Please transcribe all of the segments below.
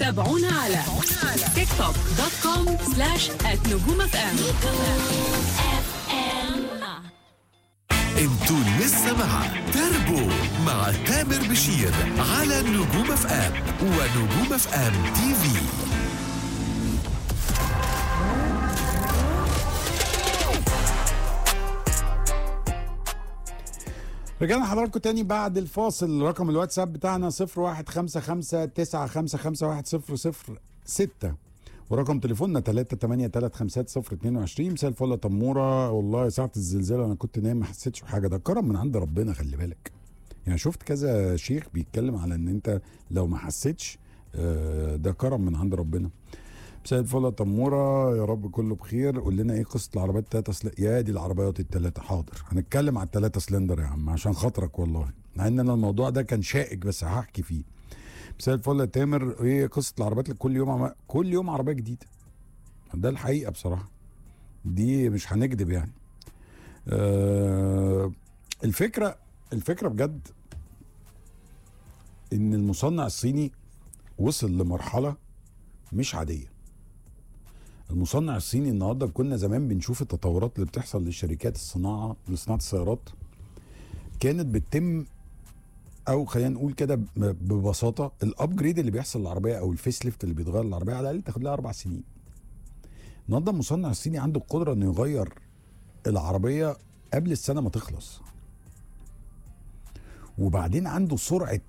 تابعونا على تيك توك دوت كوم سلاش نجوم اف ام انتوا لسه مع تربو مع تامر بشير على نجوم اف ام ونجوم اف ام تي في رجعنا حضراتكم تاني بعد الفاصل رقم الواتساب بتاعنا 015595510006 ورقم تليفوننا 3835022 مساء الفل يا تموره والله ساعه الزلزال انا كنت نايم ما حسيتش بحاجه ده كرم من عند ربنا خلي بالك يعني شفت كذا شيخ بيتكلم على ان انت لو ما حسيتش آه، ده كرم من عند ربنا مساء الفل يا تموره يا رب كله بخير قول لنا ايه قصه العربيات التلاته سل... يا دي العربيات التلاته حاضر هنتكلم على التلاته سلندر يا عم عشان خاطرك والله مع ان انا الموضوع ده كان شائك بس هحكي فيه مساء الفل يا تامر ايه قصه العربيات اللي كل يوم عم... كل يوم عربيه جديده ده الحقيقه بصراحه دي مش هنكذب يعني آه الفكره الفكره بجد ان المصنع الصيني وصل لمرحله مش عاديه المصنع الصيني النهارده كنا زمان بنشوف التطورات اللي بتحصل للشركات الصناعه لصناعه السيارات كانت بتتم او خلينا نقول كده ب- ببساطه الابجريد اللي بيحصل للعربيه او الفيس ليفت اللي بيتغير للعربيه على الاقل تاخد لها اربع سنين النهارده المصنع الصيني عنده القدره انه يغير العربيه قبل السنه ما تخلص وبعدين عنده سرعه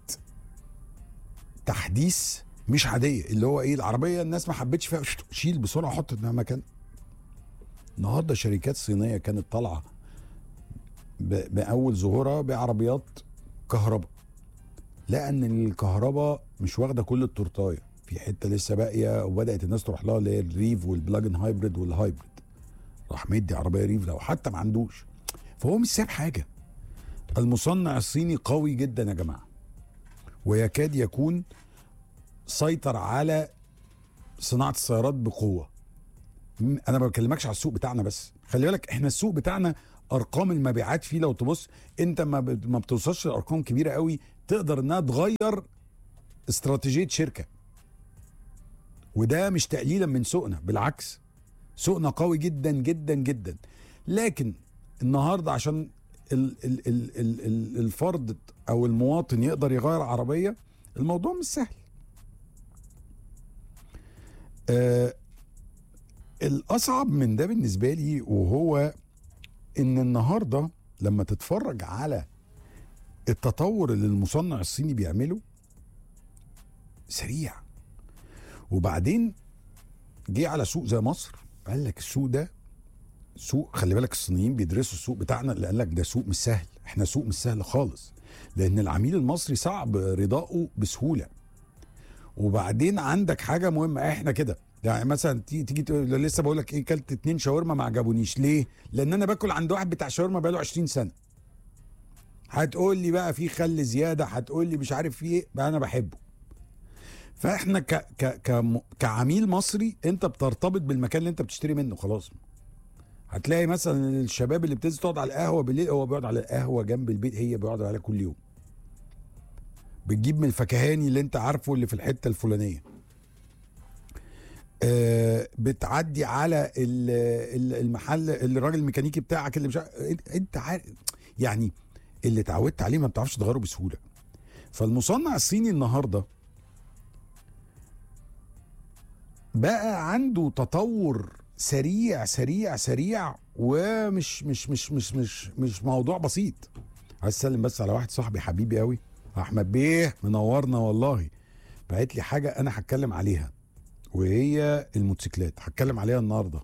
تحديث مش عاديه اللي هو ايه العربيه الناس ما حبتش فيها شيل بسرعه حط انها مكان النهارده شركات صينيه كانت طالعه ب- باول ظهورها بعربيات كهرباء لان الكهرباء مش واخده كل التورتايه في حته لسه باقيه وبدات الناس تروح لها اللي هي الريف والبلاجن هايبريد والهايبريد راح مدي عربيه ريف لو حتى ما عندوش فهو مش ساب حاجه المصنع الصيني قوي جدا يا جماعه ويكاد يكون سيطر على صناعه السيارات بقوه م- انا ما بكلمكش على السوق بتاعنا بس خلي بالك احنا السوق بتاعنا ارقام المبيعات فيه لو تبص انت ما ب- ما بتوصلش لارقام كبيره قوي تقدر انها تغير استراتيجيه شركه وده مش تقليلا من سوقنا بالعكس سوقنا قوي جدا جدا جدا لكن النهارده عشان ال ال ال ال ال الفرد او المواطن يقدر يغير عربيه الموضوع مش سهل آه الاصعب من ده بالنسبه لي وهو ان النهارده لما تتفرج على التطور اللي المصنع الصيني بيعمله سريع وبعدين جه على سوق زي مصر قال لك السوق ده سوق خلي بالك الصينيين بيدرسوا السوق بتاعنا اللي قال لك ده سوق مش سهل احنا سوق مش سهل خالص لان العميل المصري صعب رضائه بسهوله وبعدين عندك حاجه مهمه احنا كده يعني مثلا تيجي تيجي تقول لسه بقول لك ايه كلت اتنين شاورما ما عجبونيش ليه؟ لان انا باكل عند واحد بتاع شاورما بقاله 20 سنه هتقول لي بقى في خل زياده هتقول لي مش عارف في ايه بقى انا بحبه فاحنا ك ك ك كعميل مصري انت بترتبط بالمكان اللي انت بتشتري منه خلاص هتلاقي مثلا الشباب اللي بتنزل تقعد على القهوه بالليل هو بيقعد على القهوه جنب البيت هي بيقعد عليها كل يوم بتجيب من الفكهاني اللي انت عارفه اللي في الحته الفلانيه آه بتعدي على ال- ال- المحل الراجل الميكانيكي بتاعك اللي مش عارف- انت- انت عارف يعني اللي اتعودت عليه ما بتعرفش تغيره بسهوله فالمصنع الصيني النهارده بقى عنده تطور سريع سريع سريع ومش مش مش مش مش مش موضوع بسيط عايز اسلم بس على واحد صاحبي حبيبي قوي احمد بيه منورنا والله بعت لي حاجه انا هتكلم عليها وهي الموتوسيكلات هتكلم عليها النهارده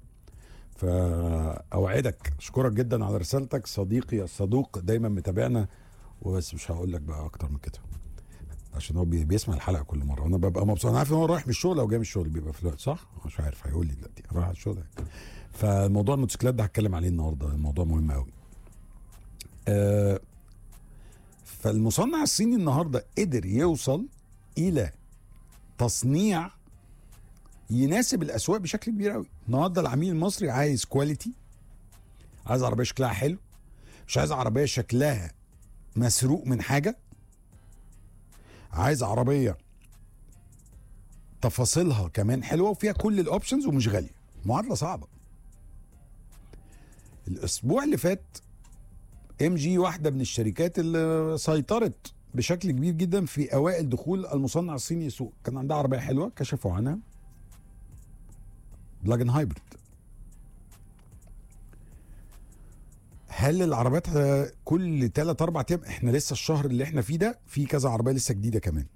فاوعدك اشكرك جدا على رسالتك صديقي الصدوق دايما متابعنا وبس مش هقول لك بقى اكتر من كده عشان هو بي- بيسمع الحلقه كل مره وانا ببقى مبسوط انا عارف ان هو رايح من الشغل او جاي من الشغل بيبقى في الوقت صح مش عارف هيقول لي دلوقتي رايح على الشغل فالموضوع الموتوسيكلات ده هتكلم عليه النهارده الموضوع مهم قوي آه فالمصنع الصيني النهارده قدر يوصل الى تصنيع يناسب الاسواق بشكل كبير قوي النهارده العميل المصري عايز كواليتي عايز عربيه شكلها حلو مش عايز عربيه شكلها مسروق من حاجه عايز عربيه تفاصيلها كمان حلوه وفيها كل الاوبشنز ومش غاليه معادله صعبه الاسبوع اللي فات ام جي واحده من الشركات اللي سيطرت بشكل كبير جدا في اوائل دخول المصنع الصيني السوق كان عندها عربيه حلوه كشفوا عنها بلاجن هايبرد هل العربيات ه- كل 3 4 ايام احنا لسه الشهر اللي احنا فيه ده في كذا عربيه لسه جديده كمان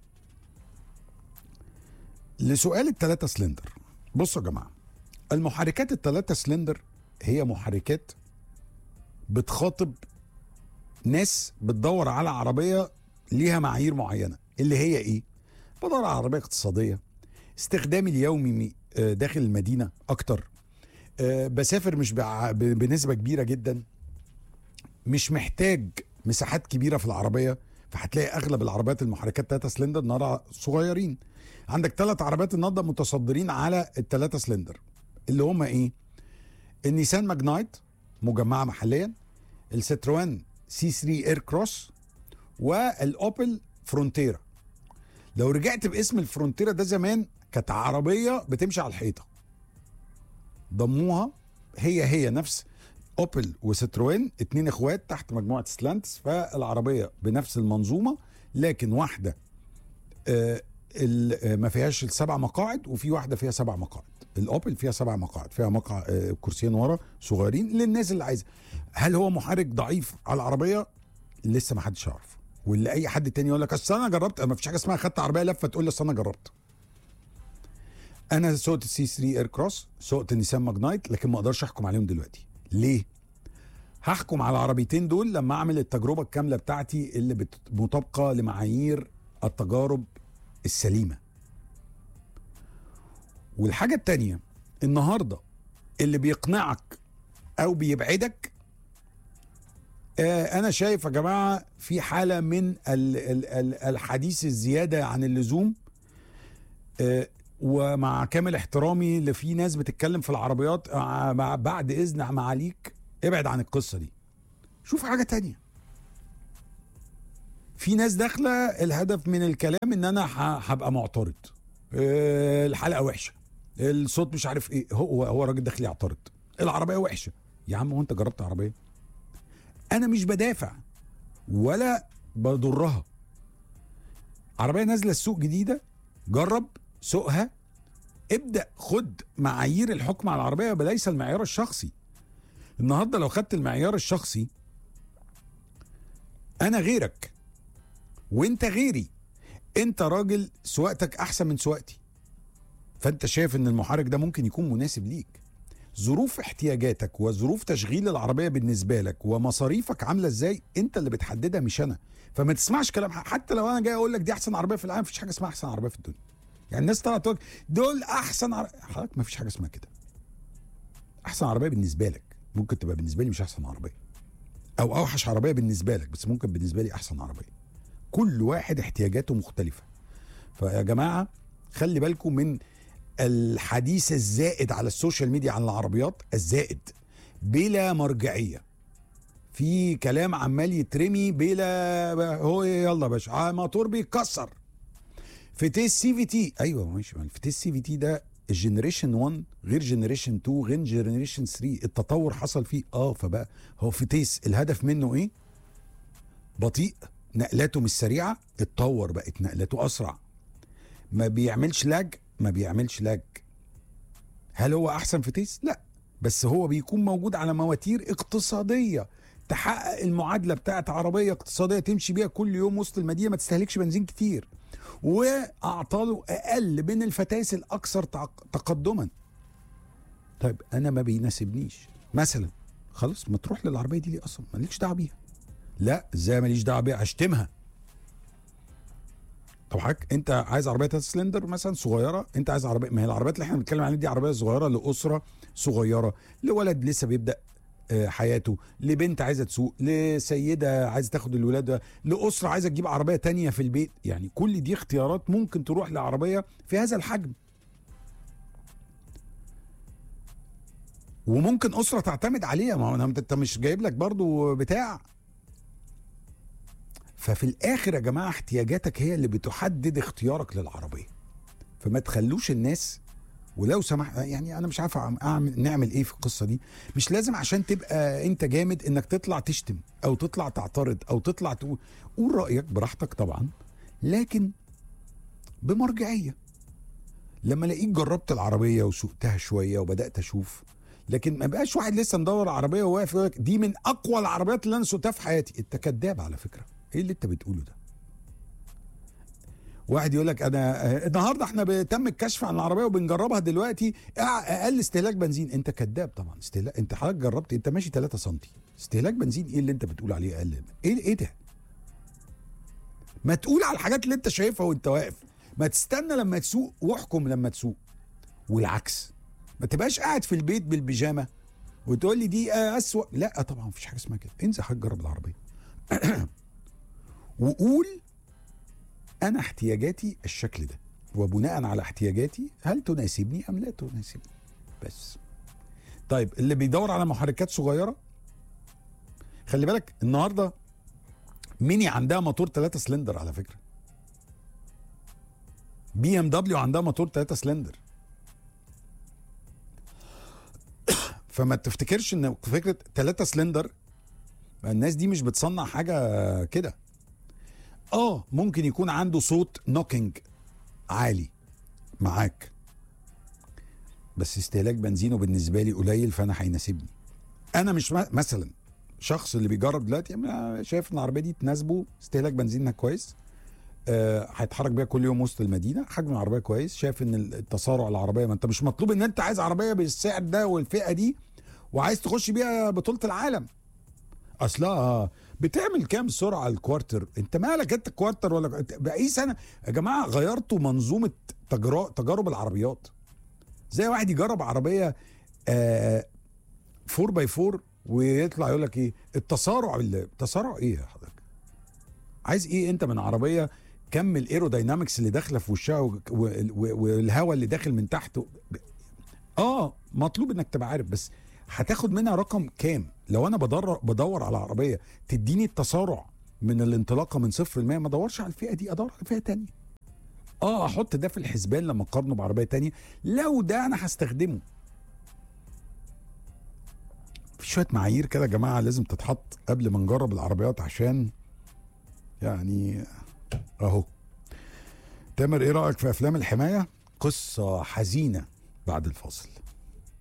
لسؤال الثلاثة سلندر بصوا يا جماعه المحركات الثلاثة سلندر هي محركات بتخاطب ناس بتدور على عربيه ليها معايير معينه اللي هي ايه بدور على عربيه اقتصاديه استخدامي اليومي مي- آه، داخل المدينه اكتر آه، بسافر مش بع- ب- بنسبه كبيره جدا مش محتاج مساحات كبيره في العربيه فهتلاقي اغلب العربيات المحركات 3 سلندر النهارده صغيرين عندك ثلاث عربيات النهارده متصدرين على الثلاثه سلندر اللي هم ايه النيسان ماجنايت مجمعه محليا الستروان سي 3 اير كروس والاوبل فرونتيرا لو رجعت باسم الفرونتيرا ده زمان كانت عربيه بتمشي على الحيطه ضموها هي هي نفس اوبل وستروين اتنين اخوات تحت مجموعه سلانتس فالعربيه بنفس المنظومه لكن واحده آه، ال- آه، ما فيهاش السبع مقاعد وفي واحده فيها سبع مقاعد الاوبل فيها سبع مقاعد فيها مقعد آه، كرسيين ورا صغيرين للناس اللي عايزه هل هو محرك ضعيف على العربيه لسه ما حدش يعرف واللي اي حد تاني يقول لك اصل انا جربت ما فيش حاجه اسمها خدت عربيه لفه تقول لي اصل انا جربت انا سوقت السي 3 اير كروس سوقت النيسان ماجنايت لكن ما اقدرش احكم عليهم دلوقتي ليه هحكم على العربيتين دول لما اعمل التجربه الكامله بتاعتي اللي بت- مطابقه لمعايير التجارب السليمه والحاجه التانيه النهارده اللي بيقنعك او بيبعدك آه، انا شايف يا جماعه في حاله من ال- ال- ال- الحديث الزياده عن اللزوم آه، ومع كامل احترامي اللي في ناس بتتكلم في العربيات آه، مع- بعد اذن معاليك ابعد عن القصه دي شوف حاجه تانية في ناس داخله الهدف من الكلام ان انا ه- هبقى معترض آه، الحلقه وحشه الصوت مش عارف ايه هو هو راجل داخل يعترض العربيه وحشه يا عم هو انت جربت عربيه انا مش بدافع ولا بضرها عربيه نازله السوق جديده جرب سوقها ابدا خد معايير الحكم على العربيه وليس المعيار الشخصي النهارده لو خدت المعيار الشخصي انا غيرك وانت غيري انت راجل سواقتك احسن من سواقتي فانت شايف ان المحرك ده ممكن يكون مناسب ليك ظروف احتياجاتك وظروف تشغيل العربيه بالنسبه لك ومصاريفك عامله ازاي انت اللي بتحددها مش انا فما تسمعش كلام حد. حتى لو انا جاي اقول لك دي احسن عربيه في العالم مفيش حاجه اسمها احسن عربيه في الدنيا يعني الناس طلعت تقول دول احسن عربية. حضرتك مفيش حاجه اسمها كده احسن عربيه بالنسبه لك ممكن تبقى بالنسبه لي مش احسن عربيه او اوحش عربيه بالنسبه لك بس ممكن بالنسبه لي احسن عربيه كل واحد احتياجاته مختلفه فيا جماعه خلي بالكم من الحديث الزائد على السوشيال ميديا عن العربيات الزائد بلا مرجعيه في كلام عمال يترمي بلا هو يلا يا باشا آه، موتور بيتكسر فتيس سي في تي ايوه ماشي ما الفتيس سي في تي ده الجنريشن 1 غير جنريشن 2 غير جنريشن 3 التطور حصل فيه اه فبقى هو فتيس الهدف منه ايه بطيء نقلاته مش سريعه اتطور بقت نقلاته اسرع ما بيعملش لاج ما بيعملش لاج هل هو احسن فتيس لا بس هو بيكون موجود على مواتير اقتصاديه تحقق المعادله بتاعت عربيه اقتصاديه تمشي بيها كل يوم وسط المدينه ما تستهلكش بنزين كتير واعطاله اقل من الفتايس الاكثر تعق- تقدما طيب انا ما بيناسبنيش مثلا خلاص ما تروح للعربيه دي ليه اصلا مالكش دعوه بيها لا ازاي ماليش دعوه بيها اشتمها طب حضرتك انت عايز عربيه تلات سلندر مثلا صغيره انت عايز عربيه ما هي العربيات اللي احنا بنتكلم عليها دي عربيه صغيره لاسره صغيره لولد لسه بيبدا آه، حياته لبنت عايزه تسوق لسيده عايزه تاخد الولاده لاسره عايزه تجيب عربيه تانية في البيت يعني كل دي اختيارات ممكن تروح لعربيه في هذا الحجم وممكن اسره تعتمد عليها ما هو أنا- انت مش جايب لك برضو بتاع ففي الاخر يا جماعه احتياجاتك هي اللي بتحدد اختيارك للعربيه فما تخلوش الناس ولو سمح يعني انا مش عارف اعمل نعمل ايه في القصه دي مش لازم عشان تبقى انت جامد انك تطلع تشتم او تطلع تعترض او تطلع تقول قول رايك براحتك طبعا لكن بمرجعيه لما الاقيك جربت العربيه وسوقتها شويه وبدات اشوف لكن ما بقاش واحد لسه مدور عربيه وواقف يقول لك دي من اقوى العربيات اللي انا سوقتها في حياتي انت كذاب على فكره ايه اللي انت بتقوله ده واحد يقول لك انا آه، النهارده احنا تم الكشف عن العربيه وبنجربها دلوقتي أع- اقل استهلاك بنزين انت كذاب طبعا استهلاك انت حضرتك جربت انت ماشي 3 سم استهلاك بنزين ايه اللي انت بتقول عليه اقل ايه ايه ده ما تقول على الحاجات اللي انت شايفها وانت واقف ما تستنى لما تسوق واحكم لما تسوق والعكس ما تبقاش قاعد في البيت بالبيجامه وتقول لي دي اسوأ لا طبعا مفيش حاجه اسمها كده انزل حضرتك جرب العربيه وقول انا احتياجاتي الشكل ده وبناء على احتياجاتي هل تناسبني ام لا تناسبني بس طيب اللي بيدور على محركات صغيره خلي بالك النهارده ميني عندها موتور 3 سلندر على فكره بي ام دبليو عندها موتور 3 سلندر فما تفتكرش ان فكره 3 سلندر الناس دي مش بتصنع حاجه كده اه ممكن يكون عنده صوت نوكينج عالي معاك بس استهلاك بنزينه بالنسبه لي قليل فانا هيناسبني انا مش م- مثلا شخص اللي بيجرب دلوقتي أنا شايف ان العربيه دي تناسبه استهلاك بنزينها كويس آه، هيتحرك بيها كل يوم وسط المدينه حجم العربيه كويس شايف ان التسارع العربيه ما انت مش مطلوب ان انت عايز عربيه بالسعر ده والفئه دي وعايز تخش بيها بطوله العالم اصلها بتعمل كام سرعه الكوارتر انت مالك انت الكوارتر ولا باي سنه يا جماعه غيرتوا منظومه تجرا- تجارب العربيات زي واحد يجرب عربيه آه 4 باي 4 ويطلع يقول لك ايه التسارع اللي التسارع ايه يا حضرتك عايز ايه انت من عربيه كم الايروداينامكس اللي داخله في وشها و- و- و- والهواء اللي داخل من تحت و- اه مطلوب انك تبقى عارف بس هتاخد منها رقم كام لو انا بدور بدور على عربيه تديني التسارع من الانطلاقه من صفر لمية ما ادورش على الفئه دي ادور على فئه تانية اه احط ده في الحسبان لما اقارنه بعربيه تانية لو ده انا هستخدمه في شويه معايير كده يا جماعه لازم تتحط قبل ما نجرب العربيات عشان يعني اهو تامر ايه رايك في افلام الحمايه قصه حزينه بعد الفاصل